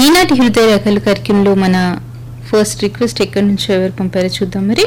ఈనాటి హృదయ రకాల కార్యక్రమంలో మన ఫస్ట్ రిక్వెస్ట్ ఎక్కడి నుంచో ఎవరు పంపారో చూద్దాం మరి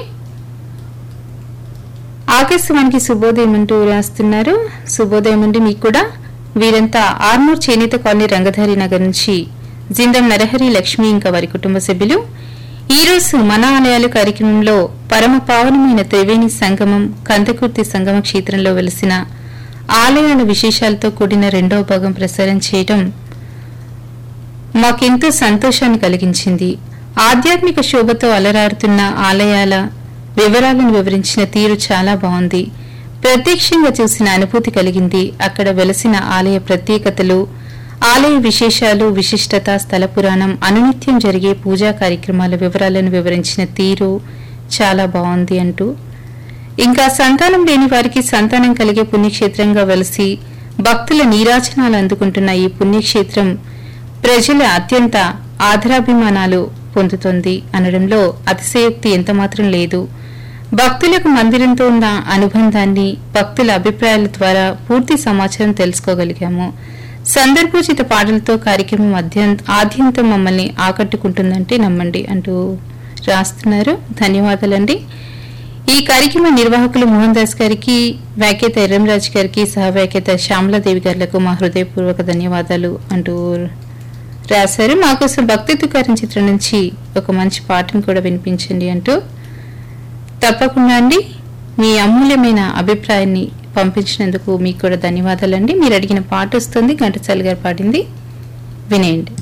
ఆకాశవానికి శుభోదయం అంటూ రాస్తున్నారు శుభోదయం అండి మీకు కూడా వీరంతా ఆర్మూర్ చేనేత కాలనీ రంగధారి నగర్ నుంచి జిందం నరహరి లక్ష్మి ఇంకా వారి కుటుంబ సభ్యులు ఈ రోజు మన ఆలయాల కార్యక్రమంలో పరమ పావనమైన త్రివేణి సంగమం కందకుర్తి సంగమ క్షేత్రంలో వెలిసిన ఆలయాల విశేషాలతో కూడిన రెండవ భాగం ప్రసారం చేయడం మాకెంతో సంతోషాన్ని కలిగించింది ఆధ్యాత్మిక శోభతో అలరారుతున్న ఆలయాల వివరాలను వివరించిన తీరు చాలా బాగుంది ప్రత్యక్షంగా చూసిన అనుభూతి కలిగింది అక్కడ వెలసిన ఆలయ ప్రత్యేకతలు ఆలయ విశేషాలు విశిష్టత స్థల పురాణం అనునిత్యం జరిగే పూజా కార్యక్రమాల వివరాలను వివరించిన తీరు చాలా బాగుంది అంటూ ఇంకా సంతానం లేని వారికి సంతానం కలిగే పుణ్యక్షేత్రంగా వెలసి భక్తుల నీరాజనాలు అందుకుంటున్న ఈ పుణ్యక్షేత్రం ప్రజల అత్యంత ఆదరాభిమానాలు పొందుతోంది అనడంలో అతిశయోక్తి ఎంతమాత్రం లేదు భక్తులకు మందిరంతో ఉన్న అనుబంధాన్ని భక్తుల అభిప్రాయాల ద్వారా పూర్తి సమాచారం తెలుసుకోగలిగాము సందర్భోచిత పాటలతో కార్యక్రమం అధ్యం- ఆద్యంతం మమ్మల్ని ఆకట్టుకుంటుందంటే నమ్మండి అంటూ రాస్తున్నారు ధన్యవాదాలండి ఈ కార్యక్రమ నిర్వాహకులు మోహన్ దాస్ గారికి వ్యాఖ్యత ఎర్రంరాజు గారికి సహ వ్యాఖ్యత శ్యామలాదేవి గారులకు మా హృదయపూర్వక ధన్యవాదాలు అంటూ రాశారు మా కోసం భక్తి తుకారం చిత్రం నుంచి ఒక మంచి పాటను కూడా వినిపించండి అంటూ తప్పకుండా అండి మీ అమూల్యమైన అభిప్రాయాన్ని పంపించినందుకు మీకు కూడా ధన్యవాదాలండి మీరు అడిగిన పాట వస్తుంది ఘంటసాల గారు పాడింది వినేయండి